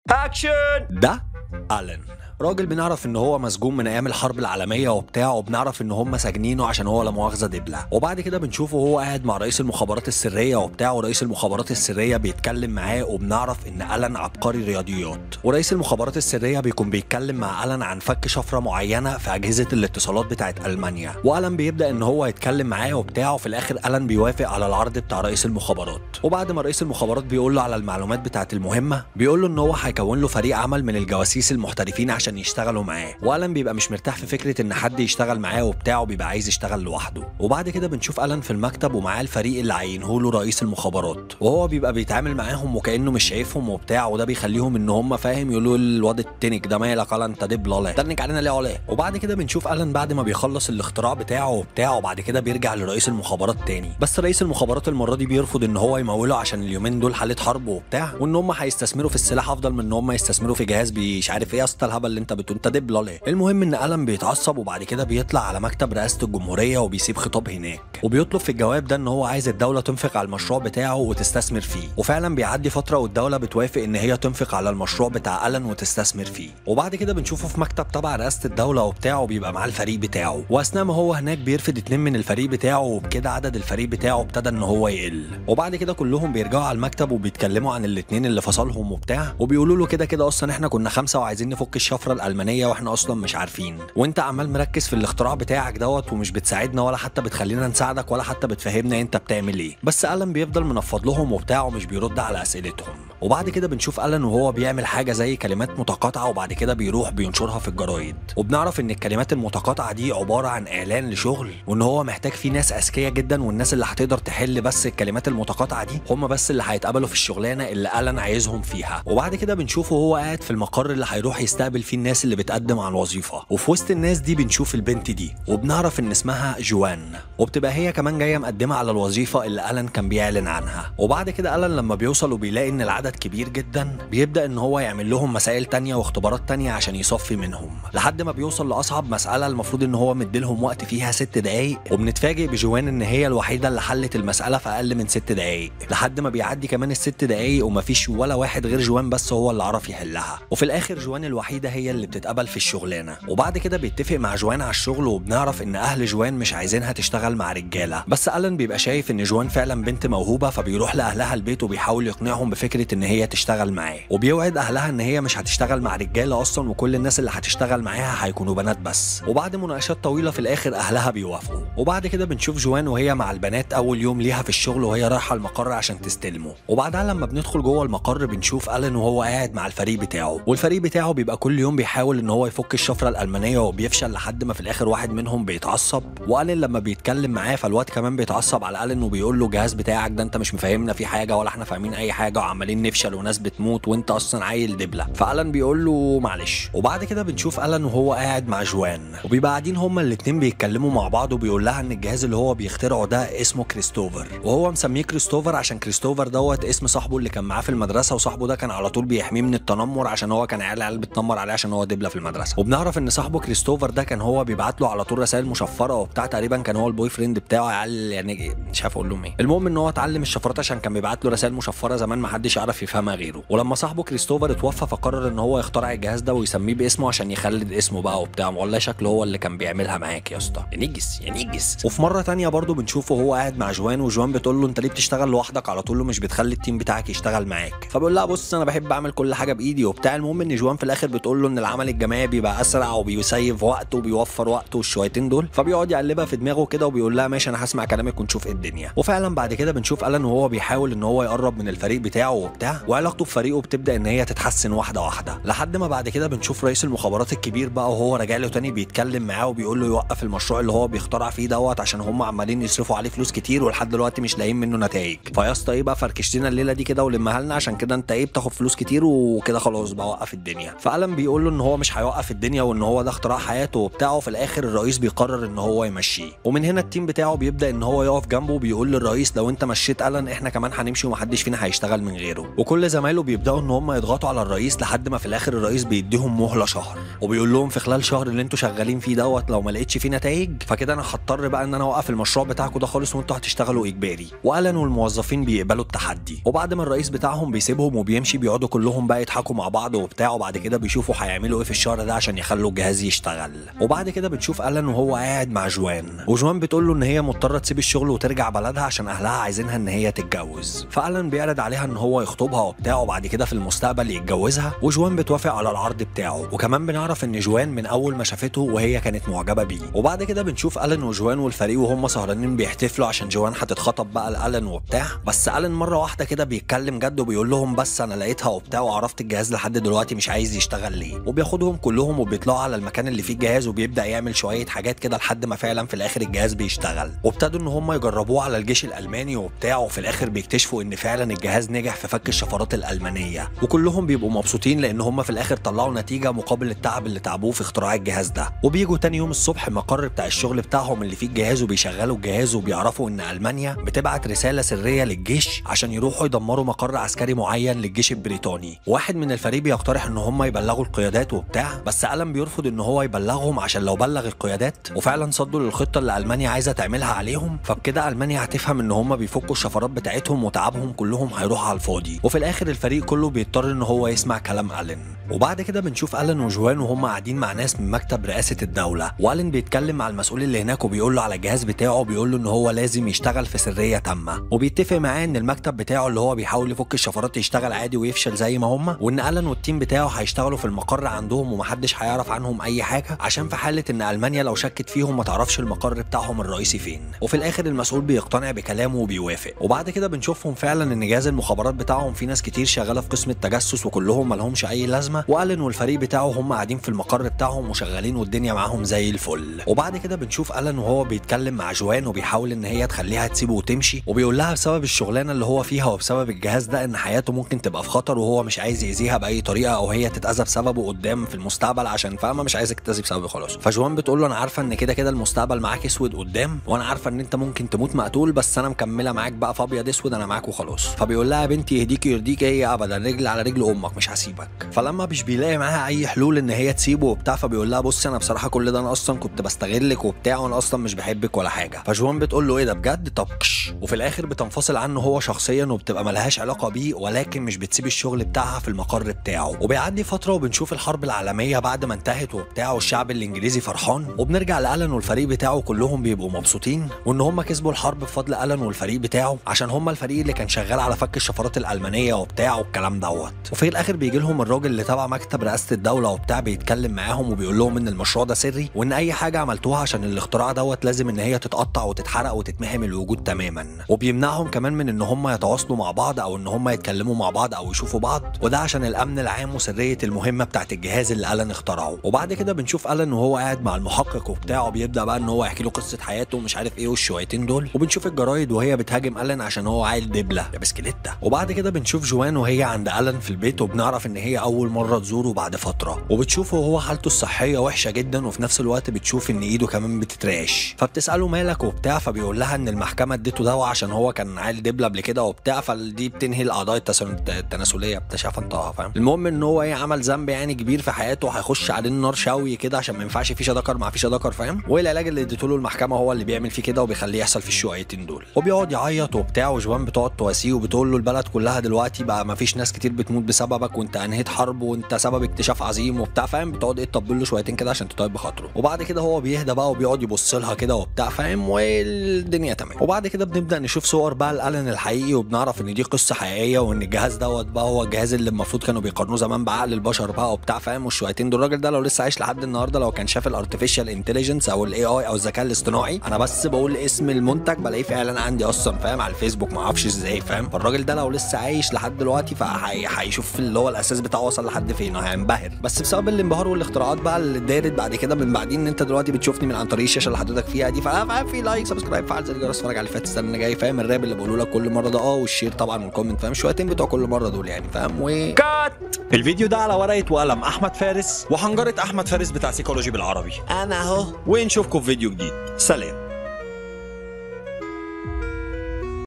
اكشن ده ألين راجل بنعرف ان هو مسجون من ايام الحرب العالميه وبتاع وبنعرف ان هم ساجنينه عشان هو لا مؤاخذه دبله وبعد كده بنشوفه هو قاعد مع رئيس المخابرات السريه وبتاع ورئيس المخابرات السريه بيتكلم معاه وبنعرف ان ألان عبقري رياضيات ورئيس المخابرات السريه بيكون بيتكلم مع ألان عن فك شفره معينه في اجهزه الاتصالات بتاعت المانيا وألان بيبدا ان هو يتكلم معاه وبتاع وفي الاخر ألان بيوافق على العرض بتاع رئيس المخابرات وبعد ما رئيس المخابرات بيقول له على المعلومات بتاعت المهمه بيقول له ان هو هيكون له فريق عمل من الجواسيس المحترفين عشان يشتغلوا معاه وألان بيبقى مش مرتاح في فكره ان حد يشتغل معاه وبتاع وبيبقى عايز يشتغل لوحده وبعد كده بنشوف ألان في المكتب ومعاه الفريق اللي عينه له رئيس المخابرات وهو بيبقى بيتعامل معاهم وكانه مش شايفهم وبتاع وده بيخليهم ان هم فاهم يقولوا الواد التنك ده مالك ألان انت دب لا تنك علينا ليه ولا وبعد كده بنشوف ألان بعد ما بيخلص الاختراع بتاعه وبتاع وبعد كده بيرجع لرئيس المخابرات تاني بس رئيس المخابرات المره دي بيرفض ان هو يموله عشان اليومين دول حاله حرب وبتاع وان هم هيستثمروا في السلاح افضل من ان هم يستثمروا في جهاز مش عارف ايه يا اسطى الهبل اللي انت بتقول انت دب لا ليه المهم ان ألان بيتعصب وبعد كده بيطلع على مكتب رئاسه الجمهوريه وبيسيب خطاب هناك وبيطلب في الجواب ده ان هو عايز الدوله تنفق على المشروع بتاعه وتستثمر فيه وفعلا بيعدي فتره والدوله بتوافق ان هي تنفق على المشروع بتاع ألان وتستثمر فيه وبعد كده بنشوفه في مكتب تبع رئاسه الدوله وبتاعه وبيبقى معاه الفريق بتاعه واثناء ما هو هناك بيرفض اتنين من الفريق بتاعه وبكده عدد الفريق بتاعه ابتدى ان هو يقل وبعد كده كلهم بيرجعوا على المكتب وبيتكلموا عن الاتنين اللي فصلهم وبتاع وبيقولوا له كده كده اصلا احنا كنا خمسه وعايزين نفك الشفره الالمانيه واحنا اصلا مش عارفين وانت عمال مركز في الاختراع بتاعك دوت ومش بتساعدنا ولا حتى بتخلينا نساعدك ولا حتى بتفهمنا انت بتعمل ايه بس ألان بيفضل منفض لهم وبتاع ومش بيرد على اسئلتهم وبعد كده بنشوف ألان وهو بيعمل حاجه زي كلمات متقاطعه وبعد كده بيروح بينشرها في الجرايد وبنعرف ان الكلمات المتقاطعه دي عباره عن اعلان لشغل وان هو محتاج فيه ناس اذكياء جدا والناس اللي هتقدر تحل بس الكلمات المتقاطعه دي هم بس اللي هيتقبلوا في الشغلانه اللي ألان عايزهم فيها وبعد كده بنشوفه وهو قاعد في المقر اللي هيروح يستقبل فيه الناس اللي بتقدم على الوظيفه وفي وسط الناس دي بنشوف البنت دي وبنعرف ان اسمها جوان وبتبقى هي كمان جايه مقدمه على الوظيفه اللي ألان كان بيعلن عنها وبعد كده ألان لما بيوصل وبيلاقي ان العدد كبير جدا بيبدا ان هو يعمل لهم مسائل تانية واختبارات تانية عشان يصفي منهم لحد ما بيوصل لاصعب مساله المفروض ان هو مديلهم وقت فيها ست دقايق وبنتفاجئ بجوان ان هي الوحيده اللي حلت المساله في اقل من ست دقايق لحد ما بيعدي كمان الست دقايق ومفيش ولا واحد غير جوان بس هو اللي عرف يحلها وفي الاخر جوان الوحيده هي اللي بتتقبل في الشغلانه وبعد كده بيتفق مع جوان على الشغل وبنعرف ان اهل جوان مش عايزينها تشتغل مع رجاله بس ألان بيبقى شايف ان جوان فعلا بنت موهوبه فبيروح لاهلها البيت وبيحاول يقنعهم بفكره ان هي تشتغل معاه وبيوعد اهلها ان هي مش هتشتغل مع رجاله اصلا وكل الناس اللي هتشتغل معاها هيكونوا بنات بس وبعد مناقشات طويله في الاخر اهلها بيوافقوا وبعد كده بنشوف جوان وهي مع البنات اول يوم ليها في الشغل وهي رايحه المقر عشان تستلمه وبعدها لما بندخل جوه المقر بنشوف ألان وهو قاعد مع الفريق بتاعه والفريق بتاعه بيبقى كل يوم بيحاول ان هو يفك الشفره الالمانيه وبيفشل لحد ما في الاخر واحد منهم بيتعصب وألان لما بيتكلم معاه فالواد كمان بيتعصب على ألان وبيقول له الجهاز بتاعك ده انت مش مفهمنا فيه حاجه ولا احنا فاهمين اي حاجه وعمالين نفشل وناس بتموت وانت اصلا عيل دبله فألان بيقول له معلش وبعد كده بنشوف ألان وهو قاعد مع جوان وبيبقى قاعدين هما الاتنين بيتكلموا مع بعض وبيقول لها ان الجهاز اللي هو بيخترعه ده اسمه كريستوفر وهو مسميه كريستوفر عشان كريستوفر دوت اسم صاحبه اللي كان معاه في المدرسه وصاحبه ده كان على طول بيحميه من التنمر عشان هو كان عيال عيال بتنمر عليه عشان هو دبله في المدرسه وبنعرف ان صاحبه كريستوفر ده كان هو بيبعت له على طول رسائل مشفره وبتاع تقريبا كان هو البوي فريند بتاعه عيال يعني مش عارف اقول لهم ايه المهم ان هو اتعلم الشفرات عشان كان بيبعت له رسائل مشفره زمان ما حدش يعرف يفهمها غيره ولما صاحبه كريستوفر اتوفى فقرر ان هو يخترع الجهاز ده ويسميه باسمه عشان يخلد اسمه بقى وبتاع والله شكله هو اللي كان بيعملها معاك يا اسطى يا نجس يا نجس وفي مره تانية برضه بنشوفه وهو قاعد مع جوان وجوان بتقول له انت ليه بتشتغل لوحدك على طول مش بتخلي التيم بتاعك يشتغل معاك فبيقول لها بص انا بحب اعمل كل حاجه بايدي وبتاع المهم ان جوان في الاخر بتقول له ان العمل الجماعي بيبقى اسرع وبيسيف وقته وبيوفر وقته والشويتين دول فبيقعد يقلبها في دماغه كده وبيقول لها ماشي انا هسمع كلامك ونشوف ايه الدنيا وفعلا بعد كده بنشوف ألان وهو بيحاول ان هو يقرب من الفريق بتاعه وبتاع وعلاقته بفريقه بتبدا ان هي تتحسن واحده واحده لحد ما بعد كده بنشوف رئيس المخابرات الكبير بقى وهو راجع له تاني بيتكلم معاه وبيقول له يوقف المشروع اللي هو بيخترع فيه دوت عشان هم عمالين يصرفوا عليه فلوس كتير ولحد دلوقتي مش لاقيين منه نتائج فيا اسطى ايه بقى فركشتنا الليله دي كده ولمها لنا عشان كده انت ايه بتاخد فلوس كتير وكده خلاص بقى وقف الدنيا فألم بيقول بيقول له ان هو مش هيوقف الدنيا وان هو ده اختراع حياته وبتاعه في الاخر الرئيس بيقرر ان هو يمشيه ومن هنا التيم بتاعه بيبدا ان هو يقف جنبه وبيقول للرئيس لو انت مشيت الن احنا كمان هنمشي ومحدش فينا هيشتغل من غيره وكل زمايله بيبداوا ان هم يضغطوا على الرئيس لحد ما في الاخر الرئيس بيديهم مهله شهر وبيقول لهم في خلال شهر اللي انتوا شغالين فيه دوت لو ما لقيتش فيه نتائج فكده انا هضطر بقى ان انا اوقف المشروع بتاعكم ده خالص وانتوا هتشتغلوا اجباري والن والموظفين بيقبلوا التحدي وبعد ما الرئيس بتاعهم بيسيبهم وبيمشي بيقعدوا كلهم بقى يضحكوا مع بعض وبتاع وبعد كده بيشوفوا هيعملوا ايه في الشهر ده عشان يخلوا الجهاز يشتغل وبعد كده بتشوف الن وهو قاعد مع جوان وجوان بتقول له ان هي مضطره تسيب الشغل وترجع بلدها عشان اهلها عايزينها ان هي تتجوز فالن بيعرض عليها ان هو يخطبها وبتاع وبعد كده في المستقبل يتجوزها وجوان بتوافق على العرض بتاعه وكمان بنعرف ان جوان من اول ما شافته وهي كانت معجبه بيه وبعد كده بنشوف الن وجوان والفريق وهم سهرانين بيحتفلوا عشان جوان هتتخطب بقى لالن وبتاع بس الن مره واحده كده بيتكلم جد وبيقول لهم بس انا لقيتها وبتاع وعرفت الجهاز لحد دلوقتي مش عايز يشتغل ليه وبياخدهم كلهم وبيطلعوا على المكان اللي فيه الجهاز وبيبدا يعمل شويه حاجات كده لحد ما فعلا في الاخر الجهاز بيشتغل وابتدوا ان هم يجربوه على الجيش الالماني وبتاع وفي الاخر بيكتشفوا ان فعلا الجهاز نجح في فك الشفرات الالمانيه وكلهم بيبقوا مبسوطين لان هم في الاخر طلعوا نتيجه مقابل التعب اللي تعبوه في اختراع الجهاز ده وبيجوا تاني يوم الصبح المقر بتاع الشغل بتاعهم اللي فيه الجهاز وبيشغلوا الجهاز وبيعرفوا ان المانيا بتبعت رساله سريه للجيش عشان يروحوا يدمروا مقر عسكري معين للجيش البريطاني واحد من الفريق بيقترح ان هم يبلغوا القيادات وبتاع بس ألم بيرفض ان هو يبلغهم عشان لو بلغ القيادات وفعلا صدوا للخطه اللي المانيا عايزه تعملها عليهم فبكده المانيا هتفهم ان هم بيفكوا الشفرات بتاعتهم وتعبهم كلهم هيروح على الفاضي وفي الاخر الفريق كله بيضطر ان هو يسمع كلام الن وبعد كده بنشوف الن وجوان وهم قاعدين مع ناس من مكتب رئاسه الدوله والن بيتكلم مع المسؤول اللي هناك وبيقول له على الجهاز بتاعه بيقول له ان هو لازم يشتغل في سريه تامه وبيتفق معاه ان المكتب بتاعه اللي هو بيحاول يفك الشفرات يشتغل عادي ويفشل زي ما هم وان الن والتيم بتاعه هيشتغلوا في المقر عندهم ومحدش هيعرف عنهم اي حاجه عشان في حاله ان المانيا لو شكت فيهم ما تعرفش المقر بتاعهم الرئيسي فين وفي الاخر المسؤول بيقتنع بكلامه وبيوافق وبعد كده بنشوفهم فعلا ان جهاز المخابرات بتاعهم في ناس كتير شغاله في قسم التجسس وكلهم مالهمش اي لازمه والن والفريق بتاعه هم قاعدين في المقر بتاعهم وشغالين والدنيا معاهم زي الفل وبعد كده بنشوف الن وهو بيتكلم مع جوان وبيحاول ان هي تخليها تسيبه وتمشي وبيقول لها بسبب الشغلانه اللي هو فيها وبسبب الجهاز ده ان حياته ممكن تبقى في خطر وهو مش عايز يأذيها باي طريقه او هي تتاذى بسببه قدام في المستقبل عشان فاهمه مش عايزك تتأذي بسببه خلاص فجوان بتقول له انا عارفه ان كده كده المستقبل معاك اسود قدام وانا عارفه ان انت ممكن تموت مقتول بس انا مكمله معاك بقى في ابيض اسود انا معاك وخلاص فبيقول لها يا بنتي يهديكي يرضيكي هي ابدا رجل على رجل امك مش هسيبك فلما مش بيلاقي معاها اي حلول ان هي تسيبه وبتاع فبيقول لها بصي انا بصراحه كل ده انا اصلا كنت بستغلك وبتاع وانا اصلا مش بحبك ولا حاجه فجوان بتقول له ايه ده بجد طب كش وفي الاخر بتنفصل عنه هو شخصيا وبتبقى ملهاش علاقه بيه ولكن مش بتسيب الشغل بتاعها في المقر بتاعه وبيعدي فتره وبنشوف الحرب العالميه بعد ما انتهت وبتاع والشعب الانجليزي فرحان وبنرجع لالن والفريق بتاعه كلهم بيبقوا مبسوطين وان هم كسبوا الحرب بفضل الن والفريق بتاعه عشان هم الفريق اللي كان شغال على فك الشفرات الالمانيه وبتاع والكلام دوت وفي الاخر بيجي لهم الراجل اللي تبع مكتب رئاسه الدوله وبتاع بيتكلم معاهم وبيقول لهم ان المشروع ده سري وان اي حاجه عملتوها عشان الاختراع دوت لازم ان هي تتقطع وتتحرق وتتمحي من الوجود تماما وبيمنعهم كمان من ان هم يتواصلوا مع بعض او ان هم يتكلموا مع بعض او يشوفوا بعض وده عشان الامن العام وسريه المهمه بتاعت الجهاز اللي الن اخترعه وبعد كده بنشوف الن وهو قاعد مع المحقق وبتاعه بيبدا بقى ان هو يحكي له قصه حياته ومش عارف ايه والشويتين دول وبنشوف الجرايد وهي بتهاجم الن عشان هو عيل دبله يا بسكليته وبعد كده بنشوف جوان وهي عند الن في البيت وبنعرف ان هي اول مره تزوره بعد فتره وبتشوفه وهو حالته الصحيه وحشه جدا وفي نفس الوقت بتشوف ان ايده كمان بتترعش فبتساله مالك وبتاع فبيقول لها ان المحكمه اديته دواء عشان هو كان عيل دبله قبل كده وبتاع فدي بتنهي الاعضاء التسن- التناسليه بتاع فانت فاهم المهم ان هو ايه عمل ذنب يعني كبير في حياته وهيخش عليه النار شوي كده عشان ما ينفعش فيشه ذكر مع فيشه ذكر فاهم والعلاج اللي اديته له المحكمه هو اللي بيعمل فيه كده وبيخليه يحصل في الشويتين دول وبيقعد يعيط وبتاع وجوان بتقعد تواسيه وبتقول له البلد كلها دلوقتي بقى ما فيش ناس كتير بتموت بسببك وانت انهيت حرب وانت سبب اكتشاف عظيم وبتاع فاهم بتقعد ايه تطبل له شويتين كده عشان تطيب بخاطره وبعد كده هو بيهدى بقى وبيقعد يبص لها كده وبتاع فاهم والدنيا تمام وبعد كده بنبدا نشوف صور بقى لالن الحقيقي وبنعرف ان دي قصه حقيقيه وان الجهاز دوت بقى هو الجهاز اللي المفروض كانوا بيقارنوه زمان بعقل البشر بقى وبتاع فاهم والشويتين دول الراجل ده لو لسه عايش لحد النهارده لو كان شاف الارتفيشال انتليجنس او الاي اي او الذكاء الاصطناعي انا بس بقول اسم المنتج بلاقيه في اعلان عندي اصلا فاهم على الفيسبوك ما اعرفش ازاي فاهم فالراجل ده لو لسه عايش لحد دلوقتي فهيشوف اللي هو الاساس بتاعه وصل لحد لحد فين هينبهر بس بسبب الانبهار والاختراعات بقى اللي دارت بعد كده من بعدين ان انت دلوقتي بتشوفني من عن طريق الشاشه اللي حضرتك فيها دي فاهم في لايك سبسكرايب فعل زر الجرس اتفرج على اللي فات السنه اللي جاي فاهم الراب اللي بقوله لك كل مره ده اه والشير طبعا والكومنت فاهم شويتين بتوع كل مره دول يعني فاهم و كات الفيديو ده على ورقه وقلم احمد فارس وحنجره احمد فارس بتاع سيكولوجي بالعربي انا اهو ونشوفكم في فيديو جديد سلام